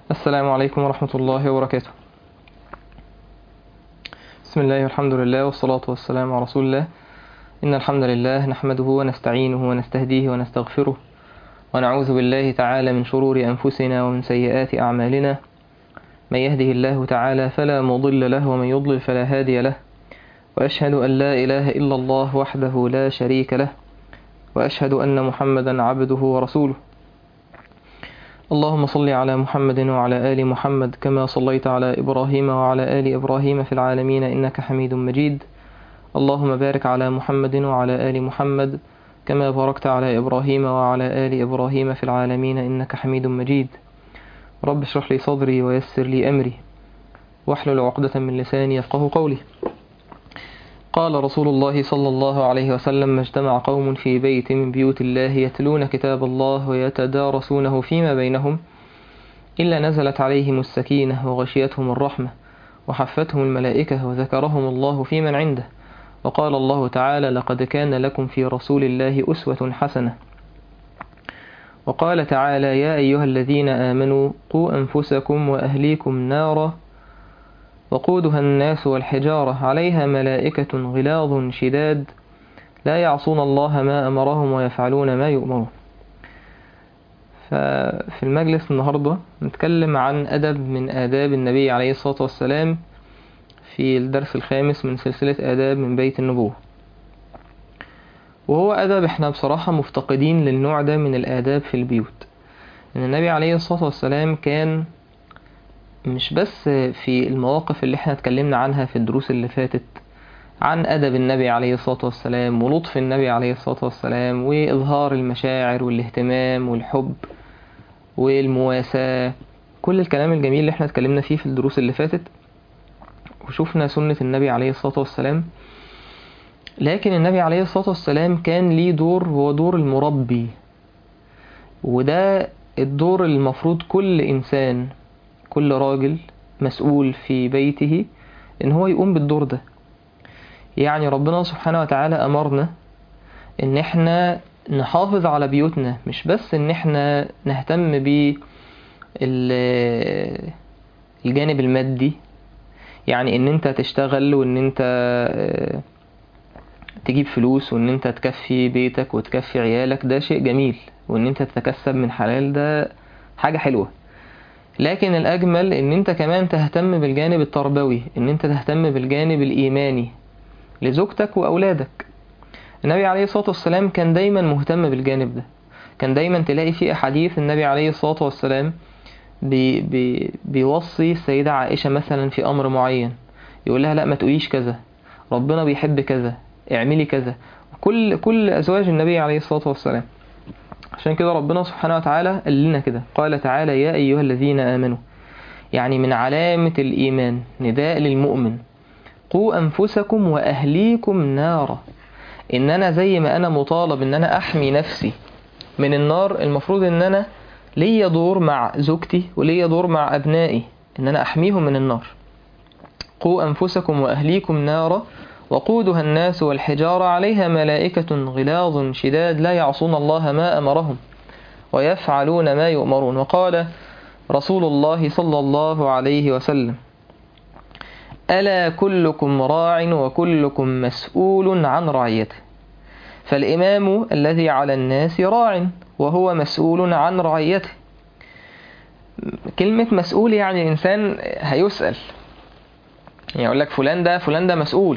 السلام عليكم ورحمة الله وبركاته بسم الله والحمد لله والصلاة والسلام على رسول الله إن الحمد لله نحمده ونستعينه ونستهديه ونستغفره ونعوذ بالله تعالى من شرور أنفسنا ومن سيئات أعمالنا من يهده الله تعالى فلا مضل له ومن يضلل فلا هادي له وأشهد أن لا إله إلا الله وحده لا شريك له وأشهد أن محمدا عبده ورسوله اللهم صل على محمد وعلى آل محمد كما صليت على إبراهيم وعلى آل إبراهيم في العالمين إنك حميد مجيد اللهم بارك على محمد وعلى آل محمد كما باركت على إبراهيم وعلى آل إبراهيم في العالمين إنك حميد مجيد رب اشرح لي صدري ويسر لي أمري واحلل عقدة من لساني يفقه قولي قال رسول الله صلى الله عليه وسلم ما اجتمع قوم في بيت من بيوت الله يتلون كتاب الله ويتدارسونه فيما بينهم إلا نزلت عليهم السكينة وغشيتهم الرحمة وحفتهم الملائكة وذكرهم الله في من عنده وقال الله تعالى لقد كان لكم في رسول الله أسوة حسنة وقال تعالى يا أيها الذين آمنوا قوا أنفسكم وأهليكم نارا وقودها الناس والحجارة عليها ملائكة غلاظ شداد لا يعصون الله ما أمرهم ويفعلون ما يؤمرون ففي المجلس النهاردة نتكلم عن أدب من آداب النبي عليه الصلاة والسلام في الدرس الخامس من سلسلة آداب من بيت النبوة وهو أدب احنا بصراحة مفتقدين للنوع ده من الآداب في البيوت إن النبي عليه الصلاة والسلام كان مش بس في المواقف اللي احنا اتكلمنا عنها في الدروس اللي فاتت عن أدب النبي عليه الصلاة والسلام ولطف النبي عليه الصلاة والسلام وإظهار المشاعر والاهتمام والحب والمواساة كل الكلام الجميل اللي احنا اتكلمنا فيه في الدروس اللي فاتت وشوفنا سنة النبي عليه الصلاة والسلام لكن النبي عليه الصلاة والسلام كان ليه دور هو دور المربي وده الدور المفروض كل إنسان كل راجل مسؤول في بيته ان هو يقوم بالدور ده يعني ربنا سبحانه وتعالى امرنا ان احنا نحافظ على بيوتنا مش بس ان احنا نهتم ب الجانب المادي يعني ان انت تشتغل وان انت تجيب فلوس وان انت تكفي بيتك وتكفي عيالك ده شيء جميل وان انت تتكسب من حلال ده حاجة حلوة لكن الأجمل إن أنت كمان تهتم بالجانب التربوي إن أنت تهتم بالجانب الإيماني لزوجتك وأولادك النبي عليه الصلاة والسلام كان دايما مهتم بالجانب ده كان دايما تلاقي في أحاديث النبي عليه الصلاة والسلام بي بي بيوصي السيدة عائشة مثلا في أمر معين يقول لها لا ما تقوليش كذا ربنا بيحب كذا اعملي كذا كل كل أزواج النبي عليه الصلاة والسلام عشان كده ربنا سبحانه وتعالى قال لنا كده قال تعالى يا أيها الذين آمنوا يعني من علامة الإيمان نداء للمؤمن قوا أنفسكم وأهليكم نارا إن أنا زي ما أنا مطالب إن أنا أحمي نفسي من النار المفروض إن أنا ليا دور مع زوجتي وليا دور مع أبنائي إن أنا أحميهم من النار قوا أنفسكم وأهليكم نارا وقودها الناس والحجارة عليها ملائكة غلاظ شداد لا يعصون الله ما أمرهم ويفعلون ما يؤمرون وقال رسول الله صلى الله عليه وسلم ألا كلكم راع وكلكم مسؤول عن رعيته فالإمام الذي على الناس راع وهو مسؤول عن رعيته كلمة مسؤول يعني إنسان هيسأل يعني يقول لك فلان ده فلان ده مسؤول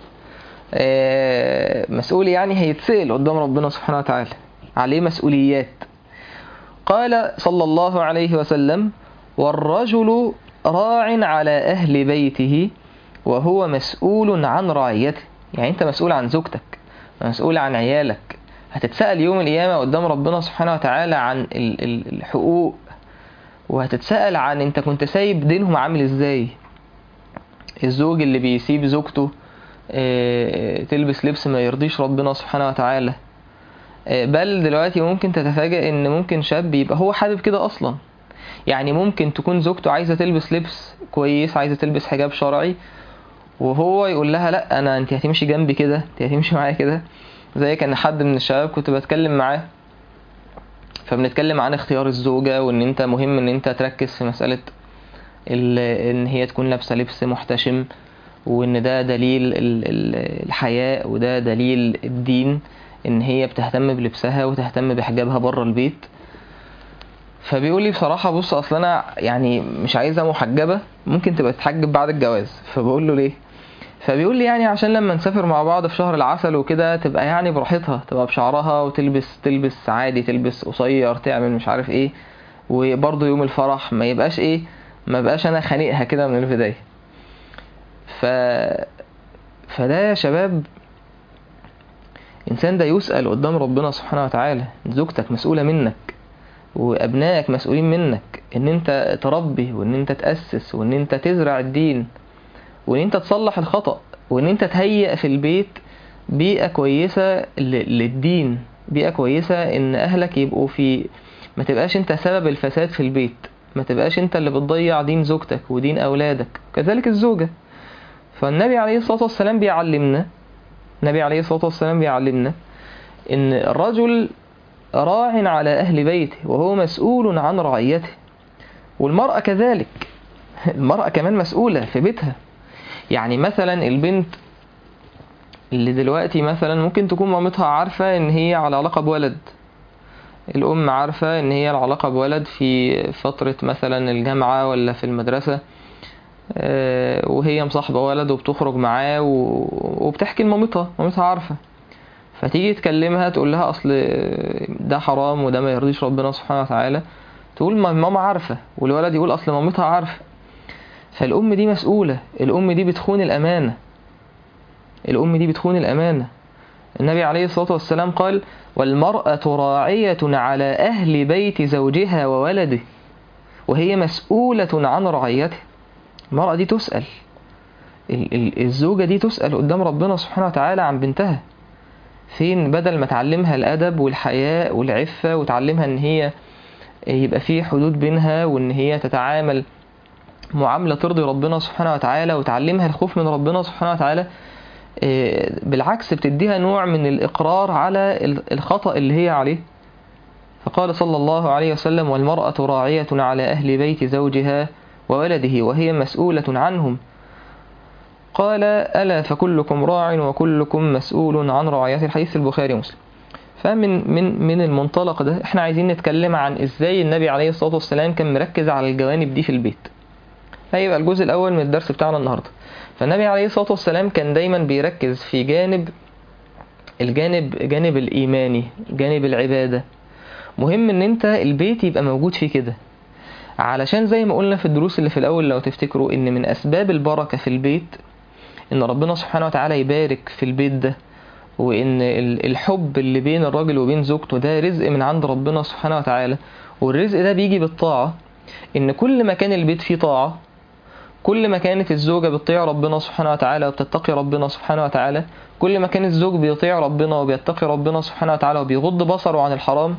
مسؤول يعني هيتسأل قدام ربنا سبحانه وتعالى عليه مسؤوليات قال صلى الله عليه وسلم والرجل راع على أهل بيته وهو مسؤول عن رعيته يعني أنت مسؤول عن زوجتك مسؤول عن عيالك هتتسأل يوم القيامة قدام ربنا سبحانه وتعالى عن الحقوق وهتتسأل عن أنت كنت سايب دينهم عامل إزاي الزوج اللي بيسيب زوجته تلبس لبس ما يرضيش ربنا سبحانه وتعالى بل دلوقتي ممكن تتفاجأ ان ممكن شاب يبقى هو حابب كده اصلا يعني ممكن تكون زوجته عايزة تلبس لبس كويس عايزة تلبس حجاب شرعي وهو يقول لها لا انا انت هتمشي جنبي كده انت هتمشي معايا كده زي كان حد من الشباب كنت بتكلم معاه فبنتكلم عن اختيار الزوجة وان انت مهم ان انت تركز في مسألة ال- ان هي تكون لابسة لبس محتشم وان ده دليل ال- ال- الحياء وده دليل الدين ان هي بتهتم بلبسها وتهتم بحجابها بره البيت فبيقول لي بصراحة بص اصل انا يعني مش عايزة محجبة ممكن تبقى تتحجب بعد الجواز فبقول له ليه فبيقول لي يعني عشان لما نسافر مع بعض في شهر العسل وكده تبقى يعني براحتها تبقى بشعرها وتلبس تلبس عادي تلبس قصير تعمل مش عارف ايه وبرضه يوم الفرح ما يبقاش ايه ما بقاش انا خانقها كده من البداية ف فده يا شباب الانسان ده يسأل قدام ربنا سبحانه وتعالى زوجتك مسؤولة منك وابنائك مسؤولين منك ان انت تربي وان انت تأسس وان انت تزرع الدين وان انت تصلح الخطأ وان انت تهيئ في البيت بيئة كويسة ل- للدين بيئة كويسة ان اهلك يبقوا في ما تبقاش انت سبب الفساد في البيت ما تبقاش انت اللي بتضيع دين زوجتك ودين اولادك كذلك الزوجة فالنبي عليه الصلاة والسلام بيعلمنا النبي عليه الصلاة والسلام بيعلمنا ان الرجل راع على اهل بيته وهو مسؤول عن رعيته والمرأة كذلك المرأة كمان مسؤولة في بيتها يعني مثلا البنت اللي دلوقتي مثلا ممكن تكون مامتها عارفة ان هي على علاقة بولد الأم عارفة ان هي العلاقة بولد في فترة مثلا الجامعة ولا في المدرسة آه، وهي مصاحبة ولد وبتخرج معاه و- وبتحكي لمامتها مامتها عارفة فتيجي تكلمها تقول لها اصل ده حرام وده ما يرضيش ربنا سبحانه وتعالى تقول ما ماما عارفة والولد يقول اصل مامتها عارفة فالأم دي مسؤولة الأم دي بتخون الأمانة الأم دي بتخون الأمانة النبي عليه الصلاة والسلام قال والمرأة راعية على أهل بيت زوجها وولده وهي مسؤولة عن رعيته المرأة دي تسأل ال- ال- الزوجة دي تسأل قدام ربنا سبحانه وتعالى عن بنتها فين بدل ما تعلمها الأدب والحياء والعفة وتعلمها إن هي يبقى في حدود بينها وإن هي تتعامل معاملة ترضي ربنا سبحانه وتعالى وتعلمها الخوف من ربنا سبحانه وتعالى آه، بالعكس بتديها نوع من الإقرار على ال- الخطأ اللي هي عليه فقال صلى الله عليه وسلم والمرأة راعية على أهل بيت زوجها وولده وهي مسؤولة عنهم قال ألا فكلكم راع وكلكم مسؤول عن رعاية الحديث البخاري ومسلم فمن من من المنطلق ده احنا عايزين نتكلم عن ازاي النبي عليه الصلاة والسلام كان مركز على الجوانب دي في البيت هيبقى الجزء الأول من الدرس بتاعنا النهاردة فالنبي عليه الصلاة والسلام كان دايما بيركز في جانب الجانب جانب الإيماني جانب العبادة مهم ان انت البيت يبقى موجود فيه كده علشان زي ما قلنا في الدروس اللي في الأول لو تفتكروا ان من أسباب البركة في البيت ان ربنا سبحانه وتعالى يبارك في البيت ده وان ال- الحب اللي بين الراجل وبين زوجته ده رزق من عند ربنا سبحانه وتعالى والرزق ده بيجي بالطاعة ان كل ما كان البيت فيه طاعة كل ما كانت الزوجة بتطيع ربنا سبحانه وتعالى وبتتقي ربنا سبحانه وتعالى كل ما كان الزوج بيطيع ربنا وبيتقي ربنا سبحانه وتعالى وبيغض بصره عن الحرام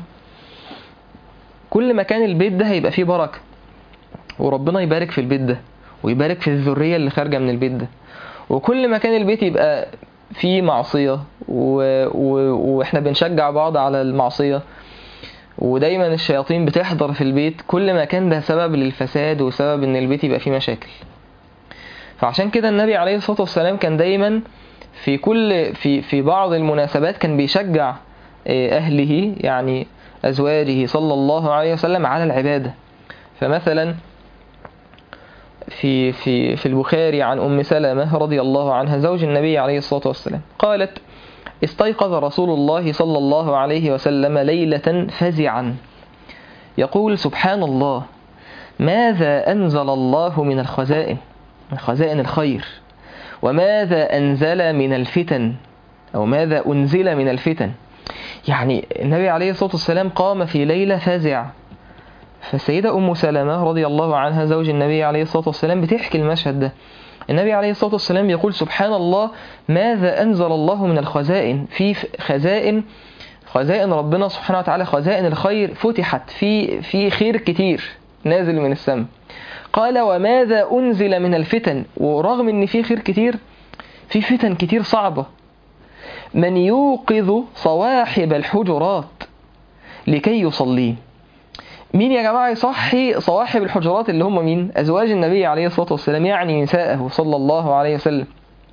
كل ما كان البيت ده هيبقى فيه بركة وربنا يبارك في البيت ده ويبارك في الذرية اللي خارجة من البيت ده وكل ما كان البيت يبقى فيه معصية و... و... واحنا بنشجع بعض على المعصية ودايما الشياطين بتحضر في البيت كل ما كان ده سبب للفساد وسبب ان البيت يبقى فيه مشاكل فعشان كده النبي عليه الصلاة والسلام كان دايما في كل في في بعض المناسبات كان بيشجع آه، أهله يعني أزواجه صلى الله عليه وسلم على العبادة فمثلا في في في البخاري عن أم سلمة رضي الله عنها زوج النبي عليه الصلاة والسلام قالت استيقظ رسول الله صلى الله عليه وسلم ليلة فزعا يقول سبحان الله ماذا أنزل الله من الخزائن من خزائن الخير وماذا أنزل من الفتن أو ماذا أنزل من الفتن يعني النبي عليه الصلاة والسلام قام في ليلة فزع فالسيدة أم سلمة رضي الله عنها زوج النبي عليه الصلاة والسلام بتحكي المشهد ده النبي عليه الصلاة والسلام يقول سبحان الله ماذا أنزل الله من الخزائن في خزائن خزائن ربنا سبحانه وتعالى خزائن الخير فتحت في في خير كتير نازل من السماء قال وماذا أنزل من الفتن ورغم ان في خير كتير في فتن كتير صعبة من يوقظ صواحب الحجرات لكي يصلين مين يا جماعة يصحي صواحب الحجرات اللي هم مين أزواج النبي عليه الصلاة والسلام يعني نساءه صلى الله عليه وسلم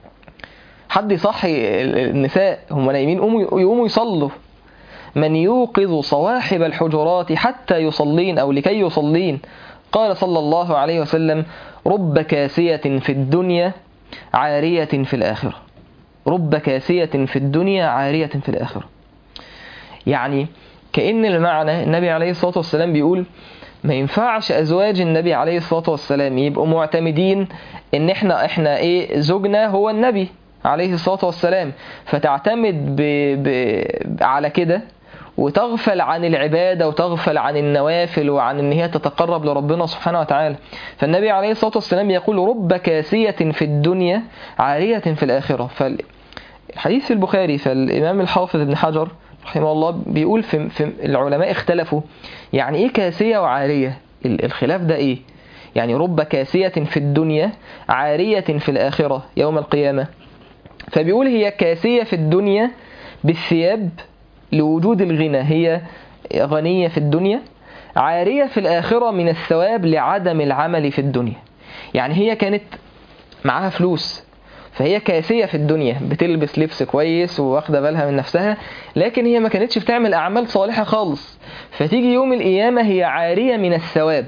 حد يصحي النساء هم نايمين يقوموا يقوموا يصلوا من يوقظ صواحب الحجرات حتى يصلين أو لكي يصلين قال صلى الله عليه وسلم رب كاسية في الدنيا عارية في الآخرة رب كاسية في الدنيا عارية في الآخرة يعني كأن المعنى النبي عليه الصلاة والسلام بيقول ما ينفعش أزواج النبي عليه الصلاة والسلام يبقوا معتمدين إن إحنا إحنا إيه زوجنا هو النبي عليه الصلاة والسلام فتعتمد ب... ب... على كده وتغفل عن العبادة وتغفل عن النوافل وعن ان هي تتقرب لربنا سبحانه وتعالى فالنبي عليه الصلاة والسلام يقول رب كاسية في الدنيا عارية في الآخرة فالحديث في البخاري فالإمام الحافظ ابن حجر رحمه الله بيقول في, في العلماء اختلفوا يعني ايه كاسية وعارية الخلاف ده ايه يعني رب كاسية في الدنيا عارية في الآخرة يوم القيامة فبيقول هي كاسية في الدنيا بالثياب لوجود الغنى هي غنية في الدنيا عارية في الآخرة من الثواب لعدم العمل في الدنيا يعني هي كانت معاها فلوس فهي كاسية في الدنيا بتلبس لبس كويس وواخدة بالها من نفسها لكن هي ما كانتش بتعمل أعمال صالحة خالص فتيجي يوم القيامة هي عارية من الثواب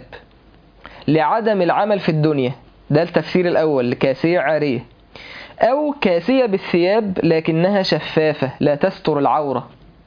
لعدم العمل في الدنيا ده التفسير الأول لكاسية عارية أو كاسية بالثياب لكنها شفافة لا تستر العورة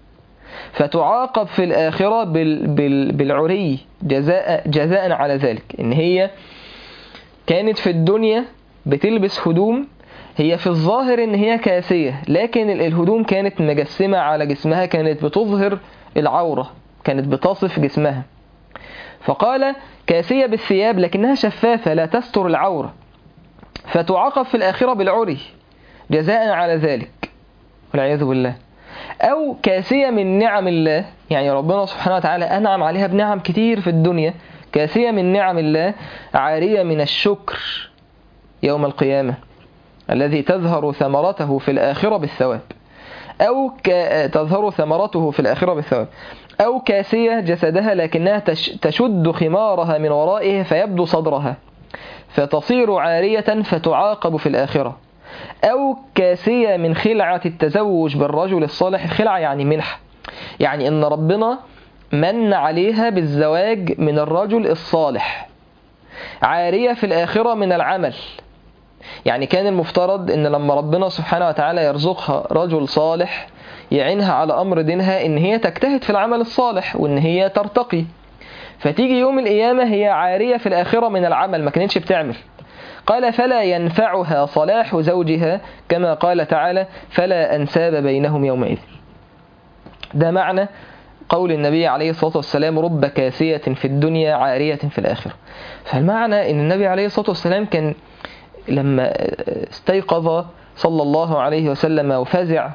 فتعاقب في الآخرة بال بال بالعري جزاء, جزاء على ذلك إن هي كانت في الدنيا بتلبس هدوم هي في الظاهر إن هي كاسية لكن الهدوم كانت مجسمة على جسمها كانت بتظهر العورة كانت بتصف جسمها فقال كاسية بالثياب لكنها شفافة لا تستر العورة فتعاقب في الآخرة بالعري جزاء على ذلك والعياذ بالله أو كاسية من نعم الله يعني ربنا سبحانه وتعالى أنعم عليها بنعم كتير في الدنيا كاسية من نعم الله عارية من الشكر يوم القيامة الذي تظهر ثمرته في الآخرة بالثواب أو ك... تظهر ثمرته في الآخرة بالثواب أو كاسية جسدها لكنها تش... تشد خمارها من ورائه فيبدو صدرها فتصير عارية فتعاقب في الآخرة أو كاسية من خلعة التزوج بالرجل الصالح الخلعة يعني منح يعني إن ربنا من عليها بالزواج من الرجل الصالح عارية في الآخرة من العمل يعني كان المفترض إن لما ربنا سبحانه وتعالى يرزقها رجل صالح يعينها على أمر دينها إن هي تجتهد في العمل الصالح وإن هي ترتقي فتيجي يوم القيامة هي عارية في الآخرة من العمل ما كانتش بتعمل قال فلا ينفعها صلاح زوجها كما قال تعالى فلا أنساب بينهم يومئذ ده معنى قول النبي عليه الصلاة والسلام رب كاسية في الدنيا عارية في الآخرة فالمعنى أن النبي عليه الصلاة والسلام كان لما استيقظ صلى الله عليه وسلم وفزع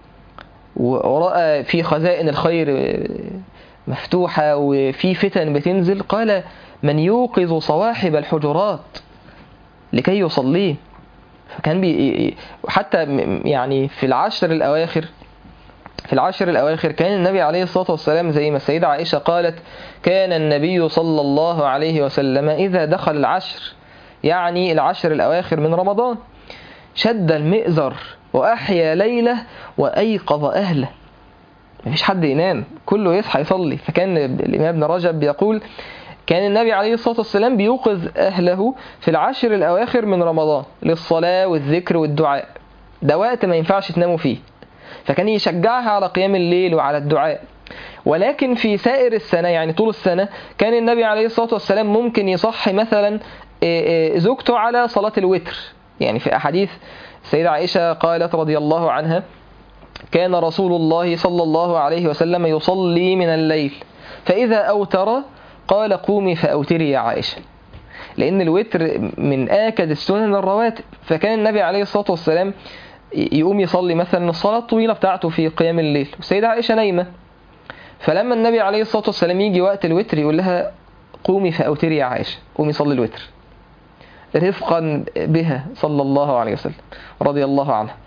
ورأى في خزائن الخير مفتوحة وفي فتن بتنزل قال من يوقظ صواحب الحجرات لكي يصليه فكان بي حتى يعني في العشر الأواخر في العشر الأواخر كان النبي عليه الصلاة والسلام زي ما السيدة عائشة قالت كان النبي صلى الله عليه وسلم إذا دخل العشر يعني العشر الأواخر من رمضان شد المئزر وأحيا ليلة وأيقظ أهله مفيش حد ينام كله يصحى يصلي فكان الإمام ابن رجب بيقول كان النبي عليه الصلاة والسلام بيوقظ أهله في العشر الأواخر من رمضان للصلاة والذكر والدعاء ده وقت ما ينفعش تناموا فيه فكان يشجعها على قيام الليل وعلى الدعاء ولكن في سائر السنة يعني طول السنة كان النبي عليه الصلاة والسلام ممكن يصحي مثلا زوجته على صلاة الوتر يعني في أحاديث السيدة عائشة قالت رضي الله عنها كان رسول الله صلى الله عليه وسلم يصلي من الليل فإذا أوتر قال قومي فأوتري يا عائشة لأن الوتر من آكد السنن الرواتب فكان النبي عليه الصلاة والسلام يقوم يصلي مثلا الصلاة الطويلة بتاعته في قيام الليل والسيدة عائشة نايمة فلما النبي عليه الصلاة والسلام يجي وقت الوتر يقول لها قومي فأوتري يا عائشة قومي صلي الوتر رفقا بها صلى الله عليه وسلم رضي الله عنها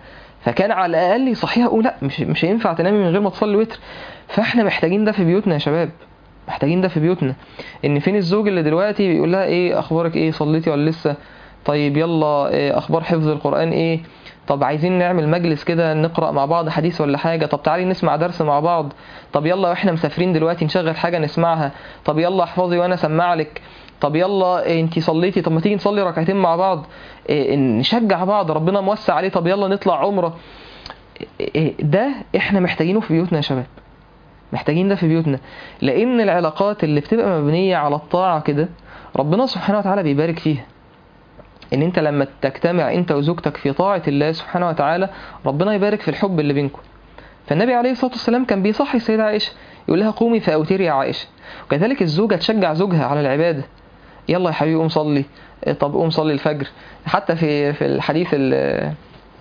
فكان على الاقل يصحيها يقول لا مش مش هينفع تنامي من غير ما تصلي وتر فاحنا محتاجين ده في بيوتنا يا شباب محتاجين ده في بيوتنا ان فين الزوج اللي دلوقتي بيقول لها ايه اخبارك ايه صليتي ولا لسه طيب يلا إيه اخبار حفظ القران ايه طب عايزين نعمل مجلس كده نقرا مع بعض حديث ولا حاجه طب تعالي نسمع درس مع بعض طب يلا واحنا مسافرين دلوقتي نشغل حاجه نسمعها طب يلا احفظي وانا اسمع لك طب يلا إيه انتي صليتي طب ما تيجي نصلي ركعتين مع بعض إيه نشجع بعض ربنا موسع عليه طب يلا نطلع عمره إيه ده احنا محتاجينه في بيوتنا يا شباب محتاجين ده في بيوتنا لان العلاقات اللي بتبقى مبنيه على الطاعه كده ربنا سبحانه وتعالى بيبارك فيها ان انت لما تجتمع انت وزوجتك في طاعه الله سبحانه وتعالى ربنا يبارك في الحب اللي بينكم فالنبي عليه الصلاه والسلام كان بيصحي السيده عائشه يقول لها قومي فاوتري يا عائشه وكذلك الزوجه تشجع زوجها على العباده يلا يا حبيبي قوم صلي طب قوم صلي الفجر حتى في في الحديث اللي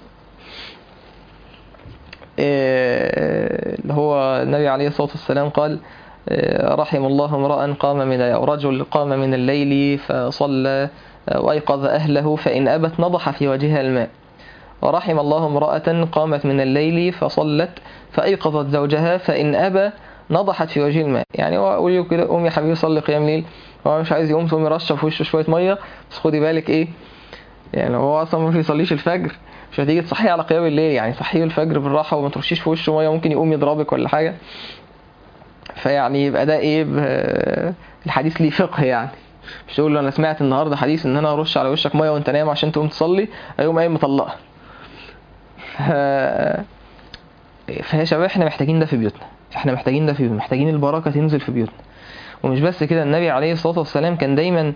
هو النبي عليه الصلاة والسلام قال رحم الله امرأ قام من رجل قام من الليل فصلى وأيقظ أهله فإن أبت نضح في وجهها الماء ورحم الله امرأة قامت من الليل فصلت فأيقظت زوجها فإن أبى نضحت في وجه الماء يعني هو قول له كده قوم يا حبيبي صلي قيام ليل هو مش عايز يقوم تقوم يرشف في وشه شويه ميه بس خدي بالك ايه يعني هو اصلا ما بيصليش الفجر مش هتيجي تصحيه على قيام الليل يعني صحيه الفجر بالراحه وما ترشيش في وشه ميه ممكن يقوم يضربك ولا حاجه فيعني يبقى ده ايه الحديث ليه فقه يعني مش تقول له انا سمعت النهارده حديث ان انا ارش على وشك ميه وانت نايم عشان تقوم تصلي ايوم قايم مطلقها ف... فيا شباب احنا محتاجين ده في بيوتنا احنا محتاجين ده في بيوتنا محتاجين البركه تنزل في بيوتنا ومش بس كده النبي عليه الصلاه والسلام كان دايما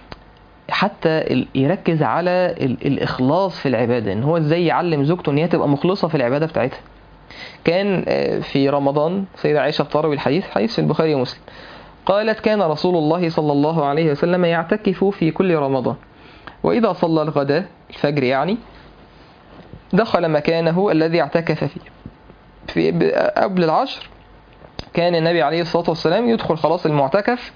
حتى يركز على الاخلاص في العباده ان هو ازاي يعلم زوجته ان هي تبقى مخلصه في العباده بتاعتها كان في رمضان سيدة عائشة بتروي الحديث حديث في البخاري ومسلم قالت كان رسول الله صلى الله عليه وسلم يعتكف في كل رمضان وإذا صلى الغداء الفجر يعني دخل مكانه الذي اعتكف فيه في قبل العشر كان النبي عليه الصلاة والسلام يدخل خلاص المعتكف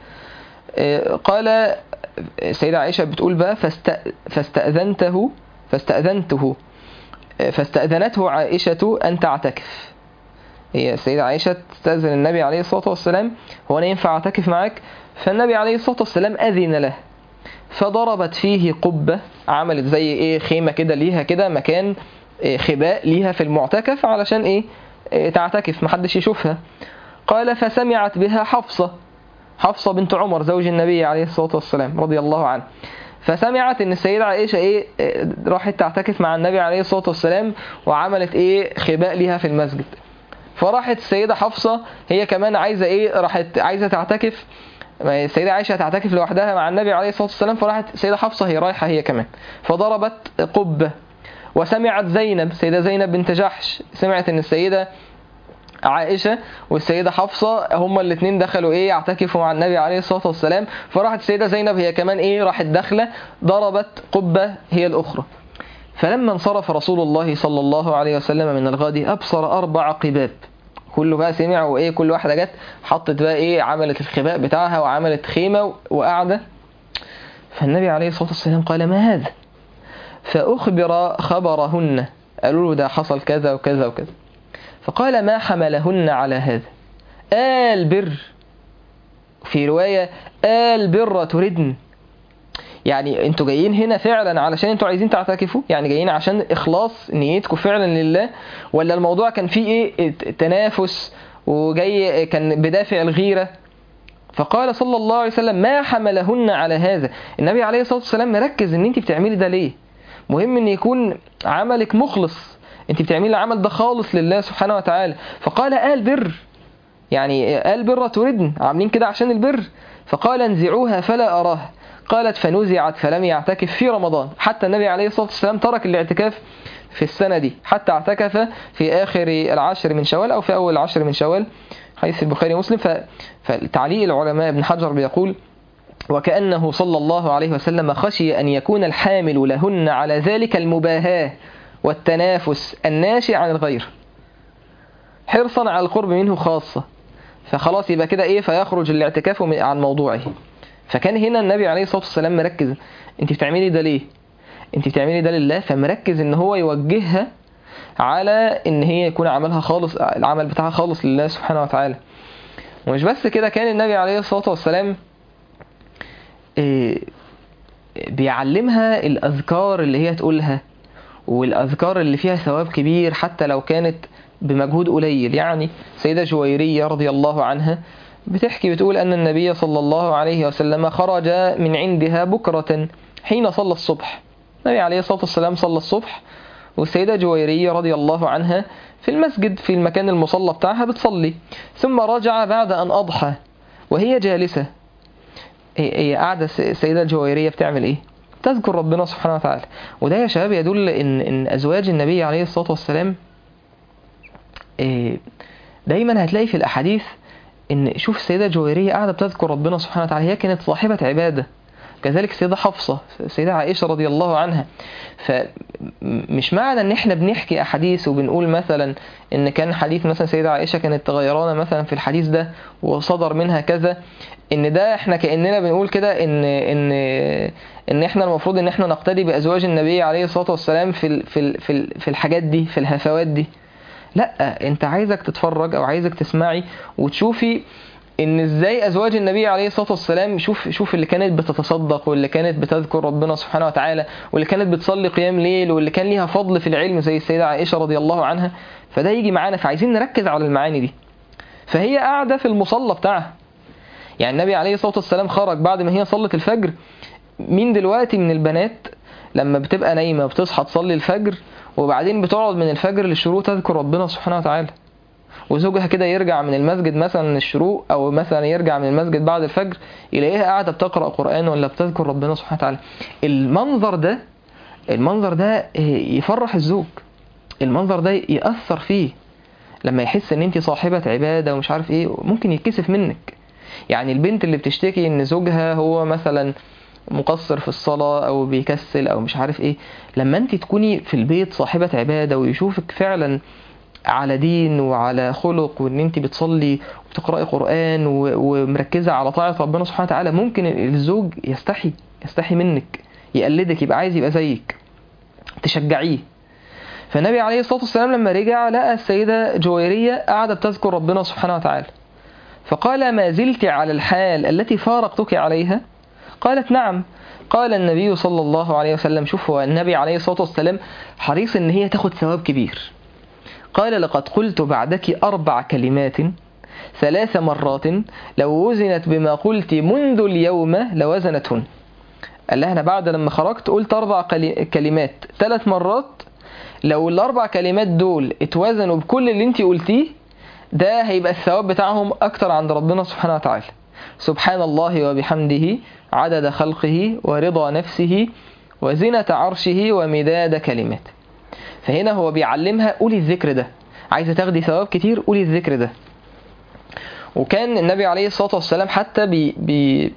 قال السيدة عائشة بتقول بقى فاستأذنته فاستأذنته فاستأذنته عائشة أن تعتكف هي السيدة عائشة تستأذن النبي عليه الصلاة والسلام هو أنا ينفع أعتكف معك فالنبي عليه الصلاة والسلام أذن له فضربت فيه قبة عملت زي إيه خيمة كده ليها كده مكان خباء ليها في المعتكف علشان إيه تعتكف محدش يشوفها قال فسمعت بها حفصة حفصة بنت عمر زوج النبي عليه الصلاة والسلام رضي الله عنه فسمعت ان السيدة عائشة ايه راحت تعتكف مع النبي عليه الصلاة والسلام وعملت ايه خباء ليها في المسجد فراحت السيدة حفصة هي كمان عايزة ايه راحت عايزة تعتكف السيدة عائشة تعتكف لوحدها مع النبي عليه الصلاة والسلام فراحت السيدة حفصة هي رايحة هي كمان فضربت قبة وسمعت زينب السيدة زينب بنت جحش سمعت ان السيدة عائشة والسيدة حفصة هما الاثنين دخلوا ايه يعتكفوا مع النبي عليه الصلاة والسلام فراحت السيدة زينب هي كمان ايه راحت داخلة ضربت قبة هي الأخرى فلما انصرف رسول الله صلى الله عليه وسلم من الغد أبصر أربع قباب كله بقى سمع وايه كل واحدة جت حطت بقى ايه عملت الخباء بتاعها وعملت خيمة وقاعدة فالنبي عليه الصلاة والسلام قال ما هذا فأخبر خبرهن قالوا له ده حصل كذا وكذا وكذا فقال ما حملهن على هذا آل بر في رواية آل بر تردن يعني انتوا جايين هنا فعلا علشان انتوا عايزين تعتكفوا يعني جايين عشان اخلاص نيتكم فعلا لله ولا الموضوع كان فيه ايه تنافس وجاي كان بدافع الغيرة فقال صلى الله عليه وسلم ما حملهن على هذا النبي عليه الصلاة والسلام مركز ان انت بتعملي ده ليه مهم ان يكون عملك مخلص انت بتعملي العمل ده خالص لله سبحانه وتعالى فقال آل بر يعني آل بر تردن عاملين كده عشان البر فقال انزعوها فلا أراها قالت فنزعت فلم يعتكف في رمضان حتى النبي عليه الصلاة والسلام ترك الاعتكاف في السنة دي حتى اعتكف في آخر العشر من شوال أو في أول العشر من شوال حيث البخاري ومسلم فتعليق العلماء ابن حجر بيقول وكأنه صلى الله عليه وسلم خشي أن يكون الحامل لهن على ذلك المباهاة والتنافس الناشئ عن الغير حرصا على القرب منه خاصة فخلاص يبقى كده ايه فيخرج الاعتكاف عن موضوعه فكان هنا النبي عليه الصلاة والسلام مركز انت بتعملي ده ليه انت بتعملي ده لله فمركز ان هو يوجهها على ان هي يكون عملها خالص العمل بتاعها خالص لله سبحانه وتعالى ومش بس كده كان النبي عليه الصلاة والسلام إيه، بيعلمها الأذكار اللي هي تقولها والأذكار اللي فيها ثواب كبير حتى لو كانت بمجهود قليل يعني سيدة جويرية رضي الله عنها بتحكي بتقول أن النبي صلى الله عليه وسلم خرج من عندها بكرة حين صلى الصبح النبي عليه الصلاة والسلام صلى الصبح والسيدة جويرية رضي الله عنها في المسجد في المكان المصلى بتاعها بتصلي ثم رجع بعد أن أضحى وهي جالسة هي هي قاعدة الس- السيدة الجويرية بتعمل إيه؟ تذكر ربنا سبحانه وتعالى وده يا شباب يدل إن إن أزواج النبي عليه الصلاة والسلام إيه، دايما هتلاقي في الأحاديث إن شوف السيدة جويرية قاعدة بتذكر ربنا سبحانه وتعالى هي كانت صاحبة عبادة كذلك السيدة حفصة السيدة عائشة رضي الله عنها فمش معنى ان احنا بنحكي احاديث وبنقول مثلا ان كان حديث مثلا سيدة عائشة كانت تغيرانا مثلا في الحديث ده وصدر منها كذا ان ده احنا كاننا بنقول كده ان ان ان احنا المفروض ان احنا نقتدي بازواج النبي عليه الصلاه والسلام في ال- في ال- في ال- في الحاجات دي في الهفوات دي لا انت عايزك تتفرج او عايزك تسمعي وتشوفي ان ازاي ازواج النبي عليه الصلاه والسلام شوف شوف اللي كانت بتتصدق واللي كانت بتذكر ربنا سبحانه وتعالى واللي كانت بتصلي قيام ليل واللي كان ليها فضل في العلم زي السيده عائشه رضي الله عنها فده يجي معانا فعايزين نركز على المعاني دي فهي قاعده في المصلى بتاعها يعني النبي عليه الصلاه والسلام خرج بعد ما هي صلت الفجر مين دلوقتي من البنات لما بتبقى نايمه بتصحى تصلي الفجر وبعدين بتقعد من الفجر للشروق تذكر ربنا سبحانه وتعالى وزوجها كده يرجع من المسجد مثلا من الشروق او مثلا يرجع من المسجد بعد الفجر يلاقيها قاعده بتقرا قران ولا بتذكر ربنا سبحانه وتعالى المنظر ده المنظر ده يفرح الزوج المنظر ده ياثر فيه لما يحس ان انت صاحبه عباده ومش عارف ايه ممكن يتكسف منك يعني البنت اللي بتشتكي ان زوجها هو مثلا مقصر في الصلاة أو بيكسل أو مش عارف إيه لما أنت تكوني في البيت صاحبة عبادة ويشوفك فعلا على دين وعلى خلق وان انت بتصلي وبتقراي قران و- ومركزه على طاعه ربنا سبحانه وتعالى ممكن الزوج يستحي يستحي منك يقلدك يبقى عايز يبقى زيك تشجعيه فالنبي عليه الصلاه والسلام لما رجع لقى السيده جويريه قاعده بتذكر ربنا سبحانه وتعالى فقال ما زلت على الحال التي فارقتك عليها قالت نعم قال النبي صلى الله عليه وسلم شوف هو النبي عليه الصلاه والسلام حريص ان هي تاخد ثواب كبير قال لقد قلت بعدك أربع كلمات ثلاث مرات لو وزنت بما قلت منذ اليوم لوزنتهن قال لها أنا بعد لما خرجت قلت أربع كلي- كلمات ثلاث مرات لو الأربع كلمات دول اتوزنوا بكل اللي انت قلتيه ده هيبقى الثواب بتاعهم أكتر عند ربنا سبحانه وتعالى سبحان الله وبحمده عدد خلقه ورضا نفسه وزنة عرشه ومداد كلماته فهنا هو بيعلمها قولي الذكر ده عايزه تاخدي ثواب كتير قولي الذكر ده وكان النبي عليه الصلاه والسلام حتى بي بي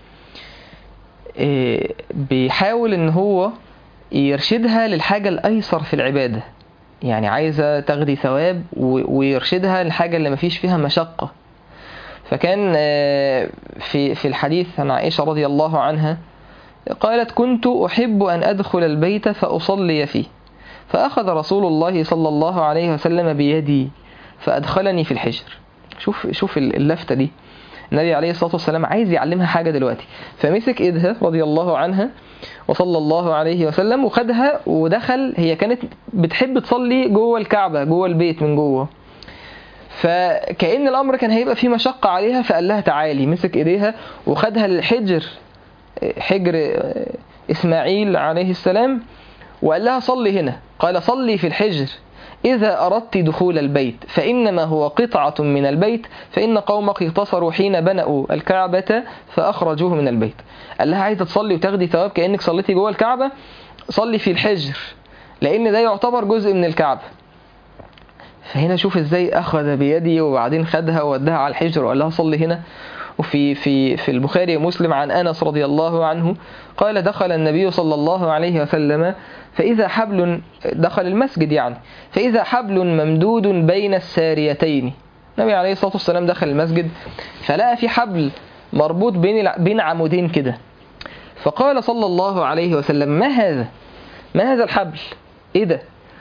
إيه، بيحاول ان هو يرشدها للحاجه الايسر في العباده يعني عايزه تاخدي ثواب و- ويرشدها للحاجه اللي مفيش فيها مشقه فكان آه، في في الحديث عن عائشه رضي الله عنها قالت كنت احب ان ادخل البيت فاصلي فيه فأخذ رسول الله صلى الله عليه وسلم بيدي فأدخلني في الحجر شوف شوف اللفتة دي النبي عليه الصلاة والسلام عايز يعلمها حاجة دلوقتي فمسك إيدها رضي الله عنها وصلى الله عليه وسلم وخدها ودخل هي كانت بتحب تصلي جوه الكعبة جوه البيت من جوه فكأن الأمر كان هيبقى فيه مشقة عليها فقال لها تعالي مسك إيديها وخدها للحجر حجر إسماعيل عليه السلام وقال لها صلي هنا قال صلي في الحجر إذا أردت دخول البيت فإنما هو قطعة من البيت فإن قومك اقتصروا حين بنأوا الكعبة فأخرجوه من البيت قال لها عايزة تصلي وتاخدي ثواب كأنك صليتي جوه الكعبة صلي في الحجر لأن ده يعتبر جزء من الكعبة فهنا شوف ازاي أخذ بيدي وبعدين خدها وودها على الحجر وقال لها صلي هنا وفي في في البخاري ومسلم عن انس رضي الله عنه قال دخل النبي صلى الله عليه وسلم فاذا حبل دخل المسجد يعني فاذا حبل ممدود بين الساريتين النبي عليه الصلاه والسلام دخل المسجد فلقى في حبل مربوط بين الع- بين عمودين كده فقال صلى الله عليه وسلم ما هذا ما هذا الحبل ايه ده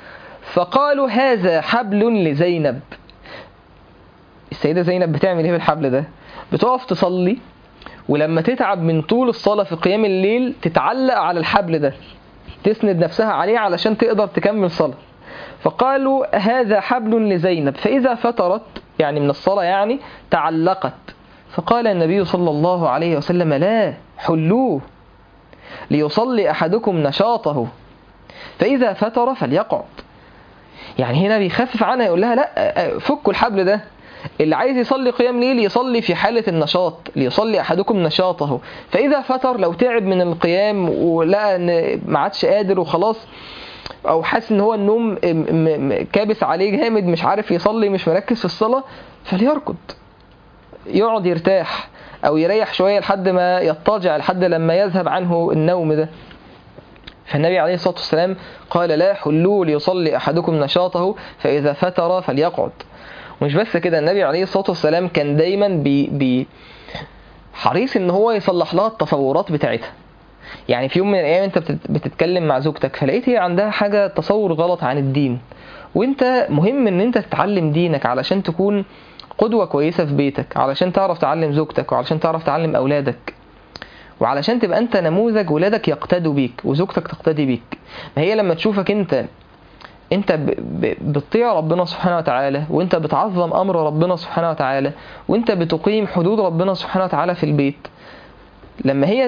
فقالوا هذا حبل لزينب السيدة زينب بتعمل ايه بالحبل ده بتقف تصلي ولما تتعب من طول الصلاة في قيام الليل تتعلق على الحبل ده تسند نفسها عليه علشان تقدر تكمل صلاة فقالوا هذا حبل لزينب فإذا فترت يعني من الصلاة يعني تعلقت فقال النبي صلى الله عليه وسلم لا حلوه ليصلي أحدكم نشاطه فإذا فتر فليقعد يعني هنا بيخفف عنها يقول لها لا فكوا الحبل ده اللي عايز يصلي قيام ليل يصلي في حالة النشاط ليصلي أحدكم نشاطه فإذا فتر لو تعب من القيام ولقى إن ما عادش قادر وخلاص أو حاسس إن هو النوم كابس عليه جامد مش عارف يصلي مش مركز في الصلاة فليركض يقعد يرتاح أو يريح شوية لحد ما يضطجع لحد لما يذهب عنه النوم ده فالنبي عليه الصلاة والسلام قال لا حلوا ليصلي أحدكم نشاطه فإذا فتر فليقعد ومش بس كده النبي عليه الصلاة والسلام كان دايما بي بي حريص ان هو يصلح لها التصورات بتاعتها يعني في يوم من الايام انت بتتكلم مع زوجتك فلقيت هي عندها حاجة تصور غلط عن الدين وانت مهم ان انت تتعلم دينك علشان تكون قدوة كويسة في بيتك علشان تعرف تعلم زوجتك وعلشان تعرف تعلم اولادك وعلشان تبقى انت نموذج ولادك يقتدوا بيك وزوجتك تقتدي بيك ما هي لما تشوفك انت انت بتطيع ربنا سبحانه وتعالى وانت بتعظم امر ربنا سبحانه وتعالى وانت بتقيم حدود ربنا سبحانه وتعالى في البيت لما هي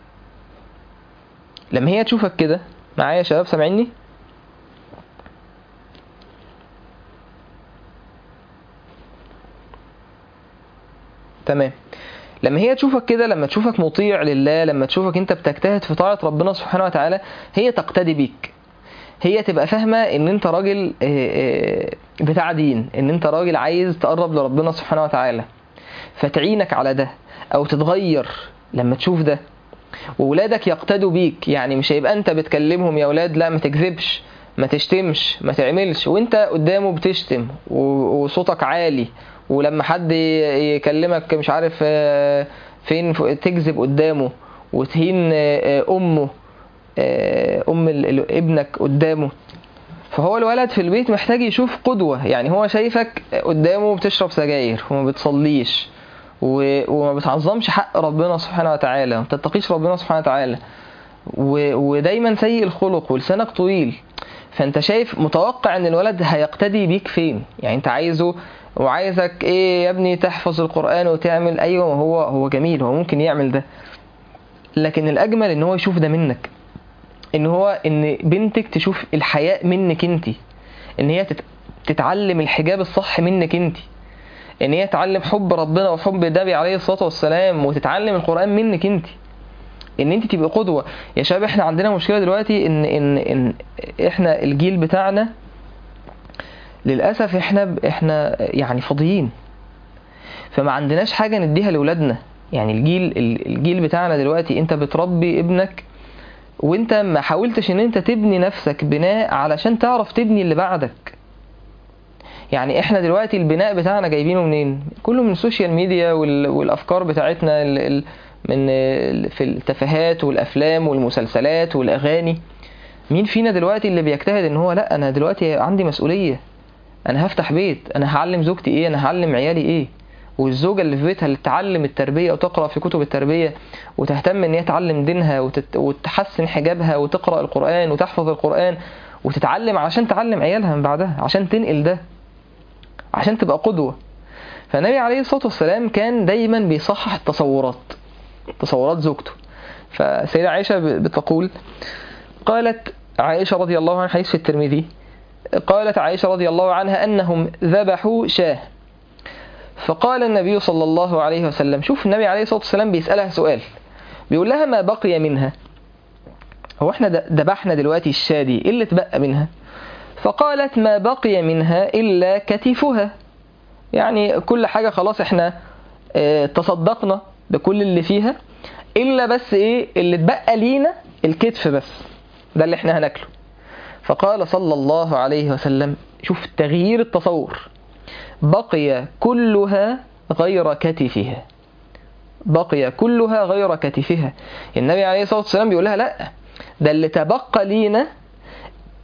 لما هي تشوفك كده معايا يا شباب سامعيني تمام لما هي تشوفك كده لما تشوفك مطيع لله لما تشوفك انت بتجتهد في طاعة ربنا سبحانه وتعالى هي تقتدي بيك هي تبقى فاهمة ان انت راجل بتاع دين ان انت راجل عايز تقرب لربنا سبحانه وتعالى فتعينك على ده او تتغير لما تشوف ده وولادك يقتدوا بيك يعني مش هيبقى انت بتكلمهم يا ولاد لا ما تكذبش ما تشتمش ما تعملش وانت قدامه بتشتم وصوتك عالي ولما حد يكلمك مش عارف فين تكذب قدامه وتهين امه ام ابنك قدامه فهو الولد في البيت محتاج يشوف قدوة يعني هو شايفك قدامه بتشرب سجاير وما بتصليش وما بتعظمش حق ربنا سبحانه وتعالى وما بتتقيش ربنا سبحانه وتعالى ودايما سيء الخلق ولسانك طويل فانت شايف متوقع ان الولد هيقتدي بيك فين يعني انت عايزه وعايزك ايه يا ابني تحفظ القرآن وتعمل ايوه هو هو جميل هو ممكن يعمل ده لكن الاجمل ان هو يشوف ده منك ان هو ان بنتك تشوف الحياء منك انت ان هي تتعلم الحجاب الصح منك انت ان هي تتعلم حب ربنا وحب النبي عليه الصلاه والسلام وتتعلم القران منك انت ان انت تبقى قدوه يا شباب احنا عندنا مشكله دلوقتي ان ان ان احنا الجيل بتاعنا للاسف احنا احنا يعني فاضيين فما عندناش حاجه نديها لاولادنا يعني الجيل الجيل بتاعنا دلوقتي انت بتربي ابنك وانت ما حاولتش ان انت تبني نفسك بناء علشان تعرف تبني اللي بعدك يعني احنا دلوقتي البناء بتاعنا جايبينه منين كله من السوشيال ميديا والافكار بتاعتنا من في التفاهات والافلام والمسلسلات والاغاني مين فينا دلوقتي اللي بيجتهد ان هو لا انا دلوقتي عندي مسؤوليه انا هفتح بيت انا هعلم زوجتي ايه انا هعلم عيالي ايه والزوجة اللي في بيتها اللي تتعلم التربية وتقرأ في كتب التربية وتهتم ان هي تعلم دينها وتت... وتحسن حجابها وتقرأ القرآن وتحفظ القرآن وتتعلم عشان تعلم عيالها من بعدها عشان تنقل ده عشان تبقى قدوة فالنبي عليه الصلاة والسلام كان دايما بيصحح التصورات تصورات زوجته فسيدة عائشة بتقول قالت عائشة رضي الله عنها حديث في الترمذي قالت عائشة رضي الله عنها أنهم ذبحوا شاه فقال النبي صلى الله عليه وسلم شوف النبي عليه الصلاة والسلام بيسألها سؤال بيقول لها ما بقي منها هو احنا ذبحنا دلوقتي الشاة دي ايه اللي اتبقى منها فقالت ما بقي منها إلا كتفها يعني كل حاجة خلاص احنا اه تصدقنا بكل اللي فيها إلا بس ايه اللي اتبقى لينا الكتف بس ده اللي احنا هناكله فقال صلى الله عليه وسلم شوف تغيير التصور بقي كلها غير كتفها بقي كلها غير كتفها النبي عليه الصلاة والسلام بيقول لها لا ده اللي تبقى لينا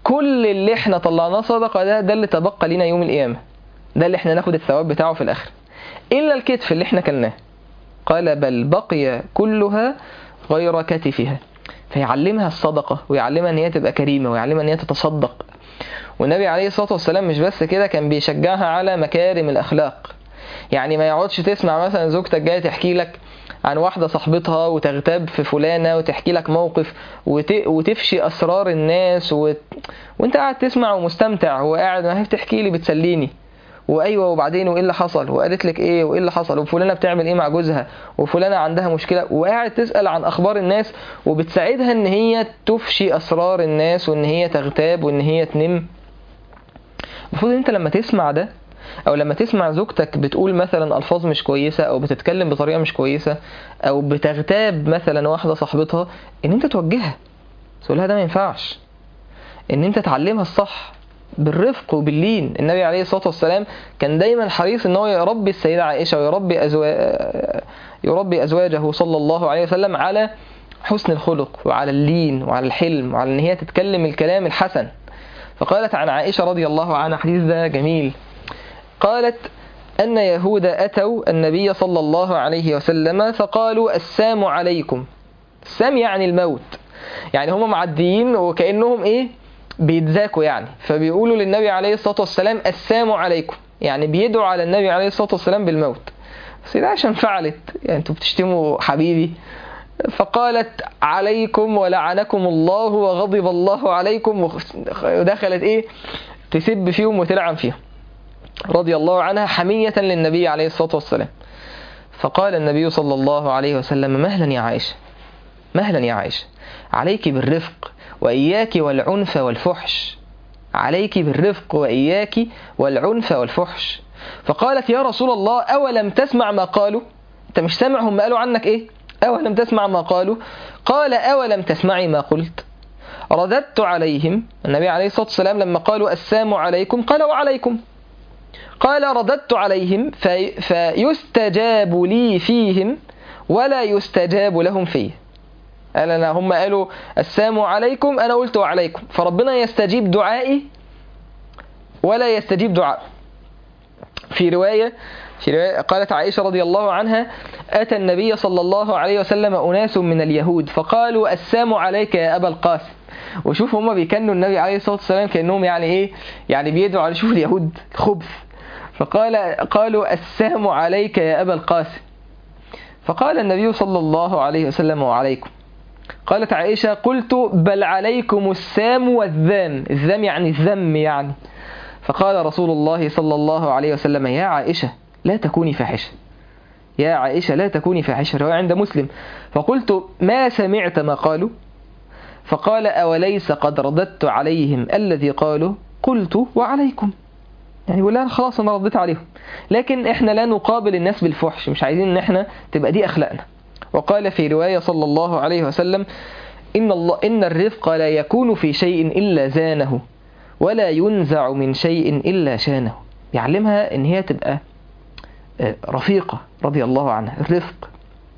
كل اللي احنا طلعناه صدقة ده ده اللي تبقى لنا يوم القيامة ده اللي احنا ناخد الثواب بتاعه في الآخر إلا الكتف اللي احنا كلناه قال بل بقي كلها غير كتفها فيعلمها الصدقة ويعلمها ان هي تبقى كريمة ويعلمها ان هي تتصدق والنبي عليه الصلاة والسلام مش بس كده كان بيشجعها على مكارم الأخلاق يعني ما يقعدش تسمع مثلا زوجتك جاية تحكي لك عن واحدة صاحبتها وتغتاب في فلانة وتحكي لك موقف وت... وتفشي أسرار الناس وت... وانت قاعد تسمع ومستمتع وقاعد ما هي بتحكي لي بتسليني وايوه وبعدين وايه اللي حصل وقالت لك ايه وايه اللي حصل وفلانه بتعمل ايه مع جوزها وفلانه عندها مشكله وقاعد تسال عن اخبار الناس وبتساعدها ان هي تفشي اسرار الناس وان هي تغتاب وان هي تنم المفروض انت لما تسمع ده او لما تسمع زوجتك بتقول مثلا الفاظ مش كويسه او بتتكلم بطريقه مش كويسه او بتغتاب مثلا واحده صاحبتها ان انت توجهها تقول لها ده ما ينفعش ان انت تعلمها الصح بالرفق وباللين النبي عليه الصلاه والسلام كان دايما حريص ان هو يربي السيده عائشه ويربي أزواج يربي ازواجه صلى الله عليه وسلم على حسن الخلق وعلى اللين وعلى الحلم وعلى ان هي تتكلم الكلام الحسن فقالت عن عائشه رضي الله عنها حديث ده جميل قالت أن يهود أتوا النبي صلى الله عليه وسلم فقالوا السام عليكم السام يعني الموت يعني هم معديين وكأنهم إيه بيتذاكوا يعني فبيقولوا للنبي عليه الصلاة والسلام السام عليكم يعني بيدعوا على النبي عليه الصلاة والسلام بالموت بس ده عشان فعلت يعني انتوا بتشتموا حبيبي فقالت عليكم ولعنكم الله وغضب الله عليكم ودخلت ايه تسب فيهم وتلعن فيهم رضي الله عنها حمية للنبي عليه الصلاة والسلام فقال النبي صلى الله عليه وسلم مهلا يا عائشة مهلا يا عائشة عليك بالرفق وإياك والعنف والفحش عليك بالرفق وإياك والعنف والفحش فقالت يا رسول الله أولم تسمع ما قالوا أنت مش سامع هم قالوا عنك إيه أولم تسمع ما قالوا قال أولم تسمعي ما قلت رددت عليهم النبي عليه الصلاة والسلام لما قالوا السام عليكم قال وعليكم قال رددت عليهم في فيستجاب لي فيهم ولا يستجاب لهم فيه قال أنا هم قالوا السلام عليكم أنا قلت وعليكم فربنا يستجيب دعائي ولا يستجيب دعاء في رواية في رواية قالت عائشة رضي الله عنها أتى النبي صلى الله عليه وسلم أناس من اليهود فقالوا السام عليك يا أبا القاسم وشوف هم بيكنوا النبي عليه الصلاة والسلام كأنهم يعني إيه يعني بيدعوا على شوف اليهود خبث فقال قالوا السام عليك يا أبا القاسم فقال النبي صلى الله عليه وسلم وعليكم قالت عائشة قلت بل عليكم السام والذام الذام يعني الذم يعني فقال رسول الله صلى الله عليه وسلم يا عائشة لا تكوني فاحشة يا عائشة لا تكوني فاحشة رواية عند مسلم فقلت ما سمعت ما قالوا فقال أوليس قد رددت عليهم الذي قالوا قلت وعليكم يعني يقول لها خلاص انا رديت عليهم لكن احنا لا نقابل الناس بالفحش مش عايزين ان احنا تبقى دي اخلاقنا وقال في رواية صلى الله عليه وسلم إن, الله إن الرفق لا يكون في شيء إلا زانه ولا ينزع من شيء إلا شانه يعلمها إن هي تبقى رفيقة رضي الله عنها الرفق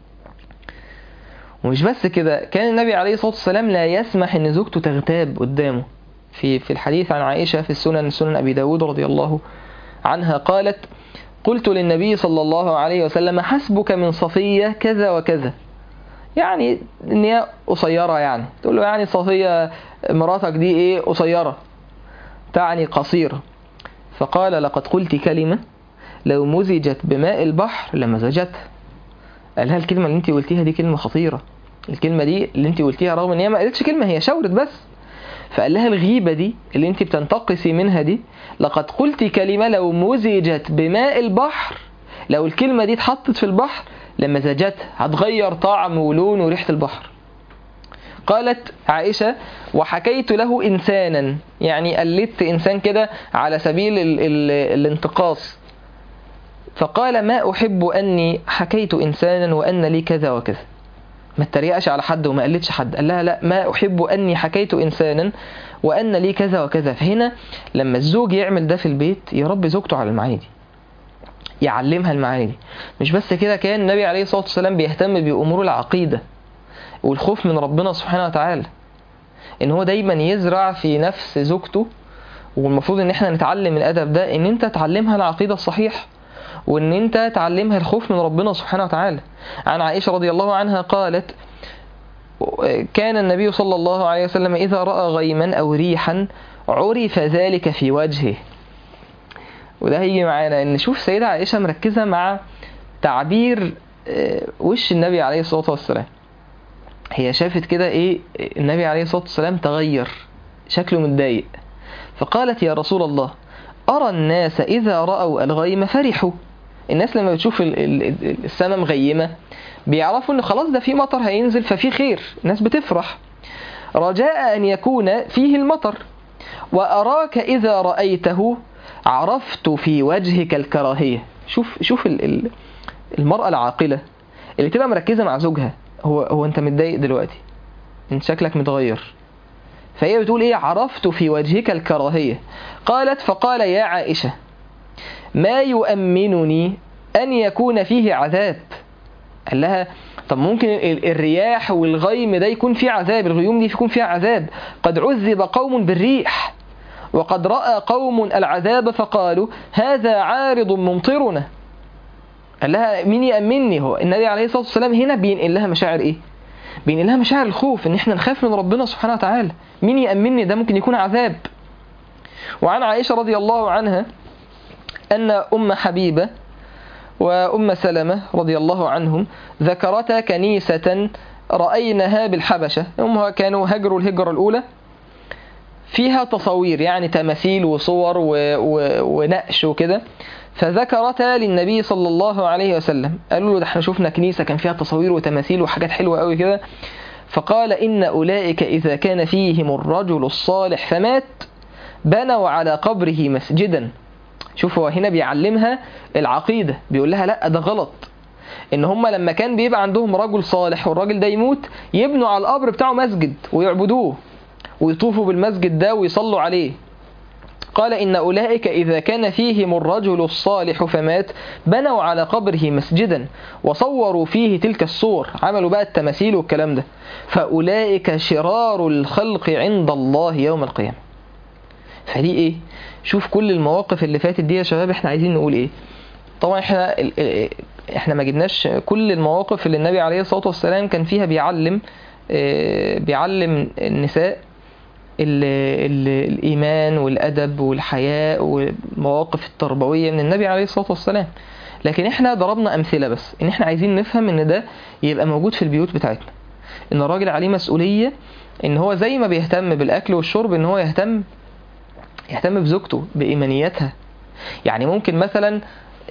ومش بس كده كان النبي عليه الصلاة والسلام لا يسمح إن زوجته تغتاب قدامه في في الحديث عن عائشة في السنن سنن أبي داود رضي الله عنها قالت قلت للنبي صلى الله عليه وسلم حسبك من صفية كذا وكذا يعني ان هي قصيرة يعني تقول له يعني صفية مراتك دي ايه قصيرة تعني قصيرة فقال لقد قلت كلمة لو مزجت بماء البحر لمزجتها قالها الكلمة اللي انت قلتيها دي كلمة خطيرة الكلمة دي اللي انت قلتيها رغم ان هي ما قالتش كلمة هي شاورت بس فقال لها الغيبة دي اللي انت بتنتقصي منها دي لقد قلت كلمة لو مزجت بماء البحر لو الكلمة دي اتحطت في البحر لمزجتها هتغير طعم ولون وريحة البحر قالت عائشة وحكيت له إنسانا يعني قلدت إنسان كده على سبيل ال ال الانتقاص فقال ما أحب أني حكيت إنسانا وأن لي كذا وكذا ما اتريقش على حد وما قلتش حد قال لها لا ما أحب أني حكيت إنسانا وأن لي كذا وكذا فهنا لما الزوج يعمل ده في البيت يربي زوجته على المعاني دي يعلمها المعاني دي مش بس كده كان النبي عليه الصلاة والسلام بيهتم بأمور العقيدة والخوف من ربنا سبحانه وتعالى ان هو دايما يزرع في نفس زوجته والمفروض ان احنا نتعلم الادب ده ان انت تعلمها العقيده الصحيحه وان انت تعلمها الخوف من ربنا سبحانه وتعالى عن عائشه رضي الله عنها قالت كان النبي صلى الله عليه وسلم اذا راى غيما او ريحا عرف ذلك في وجهه وده هيجي معانا ان نشوف سيدة عائشة مركزة مع تعبير آه، وش النبي عليه الصلاة والسلام هي شافت كده ايه النبي عليه الصلاة والسلام تغير شكله متضايق فقالت يا رسول الله أرى الناس إذا رأوا الغيم فرحوا الناس لما بتشوف ال- ال- ال- السماء مغيمة بيعرفوا ان خلاص ده في مطر هينزل ففي خير الناس بتفرح رجاء أن يكون فيه المطر وأراك إذا رأيته عرفت في وجهك الكراهية شوف شوف ال- ال- المرأة العاقلة اللي تبقى مركزة مع زوجها هو هو أنت متضايق دلوقتي أنت شكلك متغير فهي بتقول إيه عرفت في وجهك الكراهية قالت فقال يا عائشة ما يؤمنني أن يكون فيه عذاب قال لها طب ممكن ال- الرياح والغيم ده يكون فيه عذاب الغيوم دي يكون فيها عذاب قد عذب قوم بالريح وقد رأى قوم العذاب فقالوا هذا عارض ممطرنا قال لها مين يأمني هو النبي عليه الصلاة والسلام هنا بينقل لها مشاعر ايه بينقل لها مشاعر الخوف ان احنا نخاف من ربنا سبحانه وتعالى مين يأمني ده ممكن يكون عذاب وعن عائشة رضي الله عنها أن أم حبيبة وأم سلمة رضي الله عنهم ذكرتا كنيسة رأينها بالحبشة هم كانوا هجروا الهجرة الأولى فيها تصاوير يعني تماثيل وصور و... و... ونقش وكده فذكرتا للنبي صلى الله عليه وسلم قالوا له ده احنا شفنا كنيسة كان فيها تصاوير وتماثيل وحاجات حلوة قوي كده فقال إن أولئك إذا كان فيهم الرجل الصالح فمات بنوا على قبره مسجدا شوف هو هنا بيعلمها العقيدة بيقول لها لا ده غلط ان هم لما كان بيبقى عندهم رجل صالح والراجل ده يموت يبنوا على القبر بتاعه مسجد ويعبدوه ويطوفوا بالمسجد ده ويصلوا عليه قال إن أولئك إذا كان فيهم الرجل الصالح فمات بنوا على قبره مسجدا وصوروا فيه تلك الصور عملوا بقى التماثيل والكلام ده فأولئك شرار الخلق عند الله يوم القيامة فدي إيه شوف كل المواقف اللي فاتت دي يا شباب احنا عايزين نقول إيه طبعا احنا ال- ال- احنا ما جبناش كل المواقف اللي النبي عليه الصلاة والسلام كان فيها بيعلم اه، بيعلم النساء ال ال الإيمان والأدب والحياء والمواقف التربوية من النبي عليه الصلاة والسلام لكن احنا ضربنا أمثلة بس إن احنا عايزين نفهم إن ده يبقى موجود في البيوت بتاعتنا إن الراجل عليه مسؤولية إن هو زي ما بيهتم بالأكل والشرب إن هو يهتم يهتم بزوجته بإيمانياتها يعني ممكن مثلا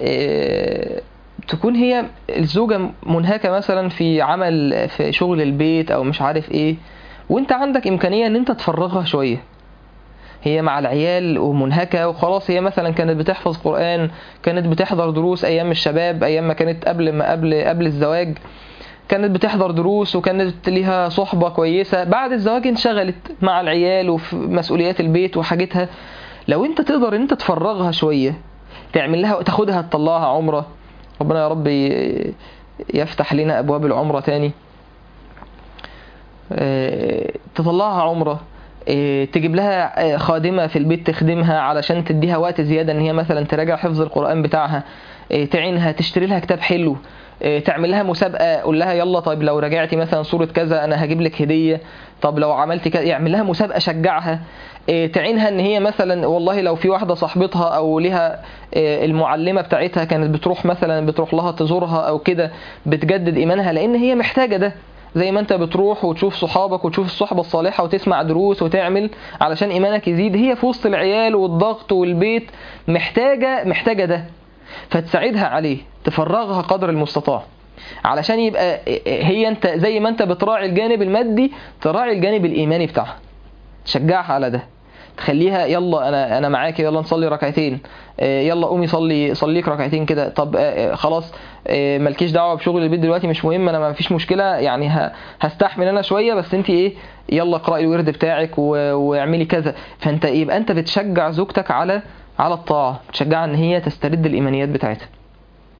آه، تكون هي الزوجة منهكة مثلا في عمل في شغل البيت أو مش عارف إيه وانت عندك امكانيه ان انت تفرغها شويه هي مع العيال ومنهكه وخلاص هي مثلا كانت بتحفظ قران كانت بتحضر دروس ايام الشباب ايام ما كانت قبل ما قبل قبل الزواج كانت بتحضر دروس وكانت ليها صحبه كويسه بعد الزواج انشغلت مع العيال وفي مسؤوليات البيت وحاجتها لو انت تقدر ان انت تفرغها شويه تعمل لها تاخدها تطلعها عمره ربنا يا رب ي- يفتح لنا ابواب العمره تاني آه، تطلعها عمرة آه، تجيب لها آه، خادمة في البيت تخدمها علشان تديها وقت زيادة ان هي مثلا تراجع حفظ القرآن بتاعها آه، تعينها تشتري لها كتاب حلو آه، تعمل لها مسابقة قول لها يلا طيب لو راجعتي مثلا صورة كذا انا هجيب لك هدية طب لو عملتي كذا يعمل لها مسابقة شجعها آه، تعينها ان هي مثلا والله لو في واحدة صاحبتها او ليها آه، المعلمة بتاعتها كانت بتروح مثلا بتروح لها تزورها او كده بتجدد ايمانها لان هي محتاجة ده زي ما انت بتروح وتشوف صحابك وتشوف الصحبة الصالحة وتسمع دروس وتعمل علشان ايمانك يزيد هي في وسط العيال والضغط والبيت محتاجة محتاجة ده فتساعدها عليه تفرغها قدر المستطاع علشان يبقى هي انت زي ما انت بتراعي الجانب المادي تراعي الجانب الايماني بتاعها تشجعها على ده تخليها يلا انا انا معاك يلا نصلي ركعتين آه، يلا قومي صلي صليك ركعتين كده طب آه، آه، خلاص آه، مالكيش دعوه بشغل البيت دلوقتي مش مهم انا ما فيش مشكله يعني ه- هستحمل انا شويه بس انت ايه يلا اقراي الورد بتاعك و- واعملي كذا فانت يبقى انت بتشجع زوجتك على على الطاعه بتشجعها ان هي تسترد الايمانيات بتاعتها